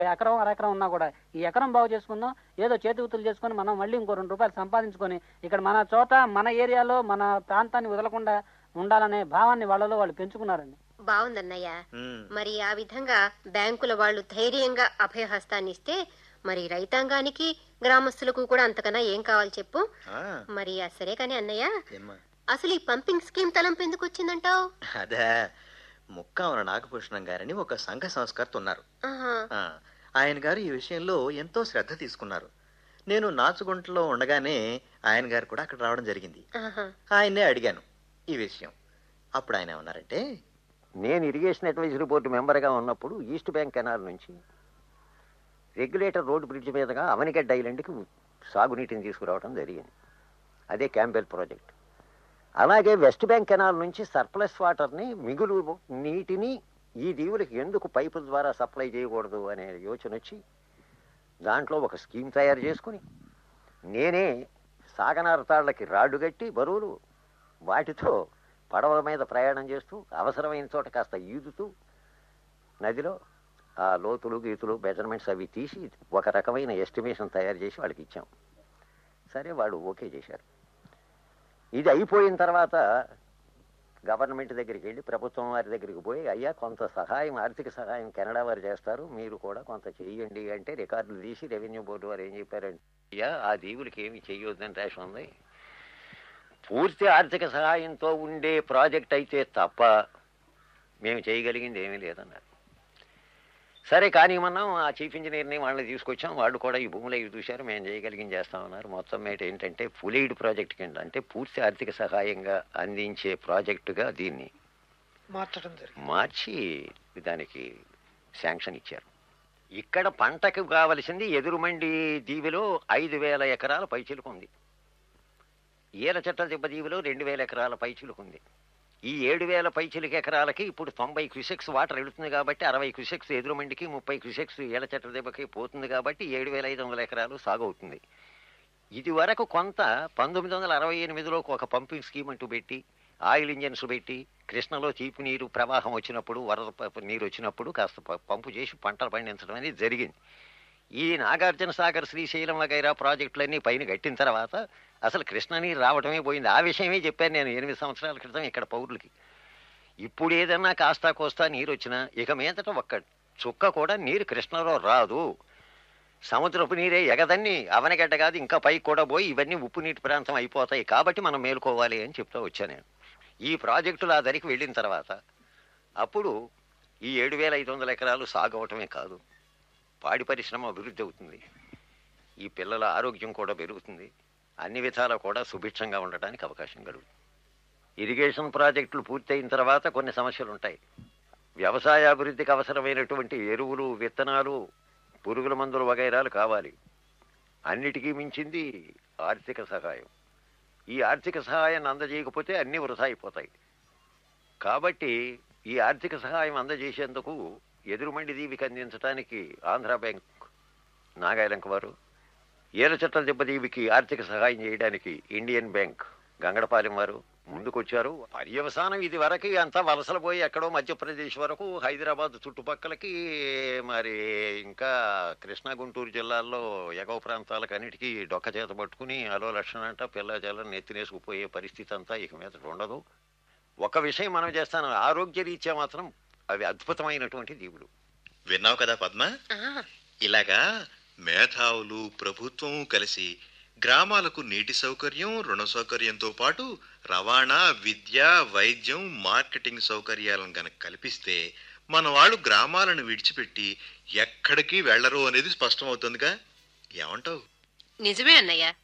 ఎకరం అరెకరం ఉన్నా కూడా ఈ ఎకరం బాగు చేసుకుందాం ఏదో చేతి వృత్తులు చేసుకొని మనం మళ్ళీ ఇంకో రెండు రూపాయలు సంపాదించుకొని ఇక్కడ మన చోట మన ఏరియాలో మన ప్రాంతాన్ని వదలకుండా ఉండాలనే భావాన్ని వాళ్ళలో వాళ్ళు పెంచుకున్నారండి బాగుందన్నయ్య ఉమ్, మరి ఆ విధంగా బ్యాంకుల వాళ్ళు ధైర్యంగా అభయహస్తాన్ని ఇస్తే మరి రైతాంగానికి గ్రామస్తులకు కూడా అంతకన్నా ఏం కావాలి చెప్పు ఆ, మరి ఆ సరే కానీ అన్నయ్య ఏమ్మా అసలు ఈ పంపింగ్ స్కీమ్ తలంపు ఎందుకు వచ్చిందంటావు అదే ముక్కావన నాగభూషణం గారని ఒక సంఘ సంస్కర్త ఉన్నారు ఆహా ఆ, ఆయన గారు ఈ విషయంలో ఎంతో శ్రద్ధ తీసుకున్నారు నేను నాచుగుంటలో ఉండగానే ఆయన గారు కూడా అక్కడ రావడం జరిగింది ఆహా ఆయన్నే అడిగాను ఈ విషయం అప్పుడు ఆయన ఏమన్నారంటే నేను ఇరిగేషన్ అడ్వైజరీ బోర్డు మెంబర్గా ఉన్నప్పుడు ఈస్ట్ బ్యాంక్ కెనాల్ నుంచి రెగ్యులేటర్ రోడ్ బ్రిడ్జ్ మీదుగా అవనిగడ్డ ఐలాండ్కి సాగునీటిని తీసుకురావడం జరిగింది అదే క్యాంపెల్ ప్రాజెక్ట్ అలాగే వెస్ట్ బ్యాంక్ కెనాల్ నుంచి సర్ప్లస్ వాటర్ని మిగులు నీటిని ఈ దీవులకి ఎందుకు పైపు ద్వారా సప్లై చేయకూడదు అనే యోచన వచ్చి దాంట్లో ఒక స్కీమ్ తయారు చేసుకుని నేనే సాగనార తాళ్లకి రాడ్డు కట్టి బరువులు వాటితో పడవల మీద ప్రయాణం చేస్తూ అవసరమైన చోట కాస్త ఈదుతూ నదిలో ఆ లోతులు గీతులు మెజర్మెంట్స్ అవి తీసి ఒక రకమైన ఎస్టిమేషన్ తయారు చేసి వాళ్ళకి ఇచ్చాం సరే వాళ్ళు ఓకే చేశారు ఇది అయిపోయిన తర్వాత గవర్నమెంట్ దగ్గరికి వెళ్ళి ప్రభుత్వం వారి దగ్గరికి పోయి అయ్యా కొంత సహాయం ఆర్థిక సహాయం కెనడా వారు చేస్తారు మీరు కూడా కొంత చేయండి అంటే రికార్డులు తీసి రెవెన్యూ బోర్డు వారు ఏం చెప్పారంటే అయ్యా ఆ దీవులకి ఏమి చేయొద్దని రేషన్ ఉంది పూర్తి ఆర్థిక సహాయంతో ఉండే ప్రాజెక్ట్ అయితే తప్ప మేము చేయగలిగింది ఏమీ లేదన్నారు సరే కానీ మనం ఆ చీఫ్ ఇంజనీర్ని వాళ్ళని తీసుకొచ్చాం వాళ్ళు కూడా ఈ భూములు ఇవి చూశారు మేము చేయగలిగింది చేస్తామన్నారు మొత్తం మీద ఏంటంటే ఫులీడ్ ప్రాజెక్ట్ కింద అంటే పూర్తి ఆర్థిక సహాయంగా అందించే ప్రాజెక్టుగా దీన్ని మార్చడం జరిగింది మార్చి దానికి శాంక్షన్ ఇచ్చారు ఇక్కడ పంటకు కావలసింది ఎదురుమండి దీవిలో ఐదు వేల ఎకరాల పైచిలుకు ఉంది ఈల చెట్ల దెబ్బ దీవిలో రెండు వేల ఎకరాల పైచిలుకు ఉంది ఈ ఏడు వేల పైచిలుకు ఎకరాలకి ఇప్పుడు తొంభై క్యూసెక్స్ వాటర్ వెళుతుంది కాబట్టి అరవై క్యూసెక్స్ ఎదురుమండికి ముప్పై క్యూసెక్స్ ఈల చెట్ల దెబ్బకి పోతుంది కాబట్టి ఏడు వేల ఐదు వందల ఎకరాలు సాగు అవుతుంది ఇది వరకు కొంత పంతొమ్మిది వందల అరవై ఎనిమిదిలో ఒక పంపింగ్ స్కీమ్ అంటూ పెట్టి ఆయిల్ ఇంజన్స్ పెట్టి కృష్ణలో చీపు నీరు ప్రవాహం వచ్చినప్పుడు వరద ప- నీరు వచ్చినప్పుడు కాస్త ప- పంపు చేసి పంటలు పండించడం అనేది జరిగింది ఈ నాగార్జున సాగర్ శ్రీశైలం వగైరా ప్రాజెక్టులన్నీ పైన కట్టిన తర్వాత అసలు కృష్ణ నీరు రావడమే పోయింది ఆ విషయమే చెప్పాను నేను ఎనిమిది సంవత్సరాల క్రితం ఇక్కడ పౌరులకి ఇప్పుడు ఏదన్నా కాస్తా కోస్తా నీరు వచ్చినా ఇక మీదట ఒక్క చుక్క కూడా నీరు కృష్ణలో రాదు సముద్రపు నీరే ఎగదన్ని అవనగడ్డ కాదు ఇంకా పైకి కూడా పోయి ఇవన్నీ ఉప్పు నీటి ప్రాంతం అయిపోతాయి కాబట్టి మనం మేలుకోవాలి అని చెప్తూ వచ్చాను నేను ఈ ప్రాజెక్టులు ఆ దరికి వెళ్ళిన తర్వాత అప్పుడు ఈ ఏడు వేల ఐదు వందల ఎకరాలు సాగు అవటమే కాదు పాడి పరిశ్రమ అభివృద్ధి అవుతుంది ఈ పిల్లల ఆరోగ్యం కూడా పెరుగుతుంది అన్ని విధాలా కూడా సుభిక్షంగా ఉండటానికి అవకాశం కలుగుతుంది ఇరిగేషన్ ప్రాజెక్టులు పూర్తయిన తర్వాత కొన్ని సమస్యలు ఉంటాయి వ్యవసాయ అభివృద్ధికి అవసరమైనటువంటి ఎరువులు విత్తనాలు పురుగుల మందులు వగైరాలు కావాలి అన్నిటికీ మించింది ఆర్థిక సహాయం ఈ ఆర్థిక సహాయాన్ని అందజేయకపోతే అన్నీ వృధా అయిపోతాయి కాబట్టి ఈ ఆర్థిక సహాయం అందజేసేందుకు ఎదురుమండి దీవికి అందించడానికి ఆంధ్ర బ్యాంక్ నాగాయలంక వారు ఏల చెట్ల దెబ్బదీవికి ఆర్థిక సహాయం చేయడానికి ఇండియన్ బ్యాంక్ గంగడపాలెం వారు ముందుకొచ్చారు పర్యవసానం ఇది వరకు అంతా వలసలు పోయి ఎక్కడో మధ్యప్రదేశ్ వరకు హైదరాబాద్ చుట్టుపక్కలకి మరి ఇంకా కృష్ణా గుంటూరు జిల్లాల్లో ఎగవ ప్రాంతాలకు అన్నిటికీ డొక్క చేత పట్టుకుని అలో లక్షణ అంట పిల్ల జలం నెత్తినేసుకుపోయే పరిస్థితి అంతా ఇక మీద ఉండదు ఒక విషయం మనం చేస్తాను ఆరోగ్య రీత్యా మాత్రం అవి అద్భుతమైనటువంటి దీవులు విన్నావు కదా పద్మ ఆ, ఇలాగా మేధావులు ప్రభుత్వం కలిసి గ్రామాలకు నీటి సౌకర్యం రుణ సౌకర్యంతో పాటు రవాణా విద్య వైద్యం మార్కెటింగ్ సౌకర్యాలను గనక కల్పిస్తే మన వాళ్ళు గ్రామాలను విడిచిపెట్టి ఎక్కడికి వెళ్లరు అనేది స్పష్టమవుతుందిగా ఏమంటావు నిజమే అన్నయ్య